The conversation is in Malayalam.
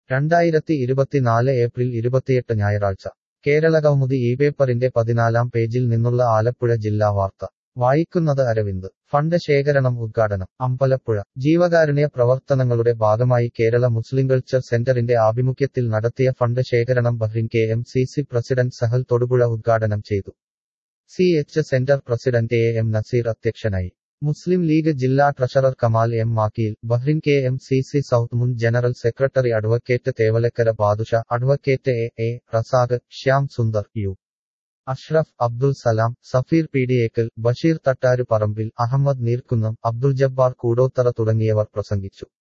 രണ്ടായിരത്തി ഇരുപത്തിനാല് ഏപ്രിൽ ഇരുപത്തിയെട്ട് ഞായറാഴ്ച കേരള കൗമുദി ഈ പേപ്പറിന്റെ പതിനാലാം പേജിൽ നിന്നുള്ള ആലപ്പുഴ ജില്ലാ വാർത്ത വായിക്കുന്നത് അരവിന്ദ് ഫണ്ട് ശേഖരണം ഉദ്ഘാടനം അമ്പലപ്പുഴ ജീവകാരുണ്യ പ്രവർത്തനങ്ങളുടെ ഭാഗമായി കേരള മുസ്ലിം കൾച്ചർ സെന്ററിന്റെ ആഭിമുഖ്യത്തിൽ നടത്തിയ ഫണ്ട് ശേഖരണം Bahrain K M C C president Sahal Thodupuzha ഉദ്ഘാടനം ചെയ്തു C H centre president A M Naseer അധ്യക്ഷനായി മുസ്ലിം ലീഗ് ജില്ലാ treasurer Kamal M Makkeel Bahrain K M C C south മുൻ general secretary advocate Thevalakkara Badusha advocate A A Razak Shyam Sundar U Ashraf Abdul Salam Safeer Peediyekkal Basheer Thattaru Parambil Ahammed Neerkunnam Abdul Jabbar Koodothara തുടങ്ങിയവർ പ്രസംഗിച്ചു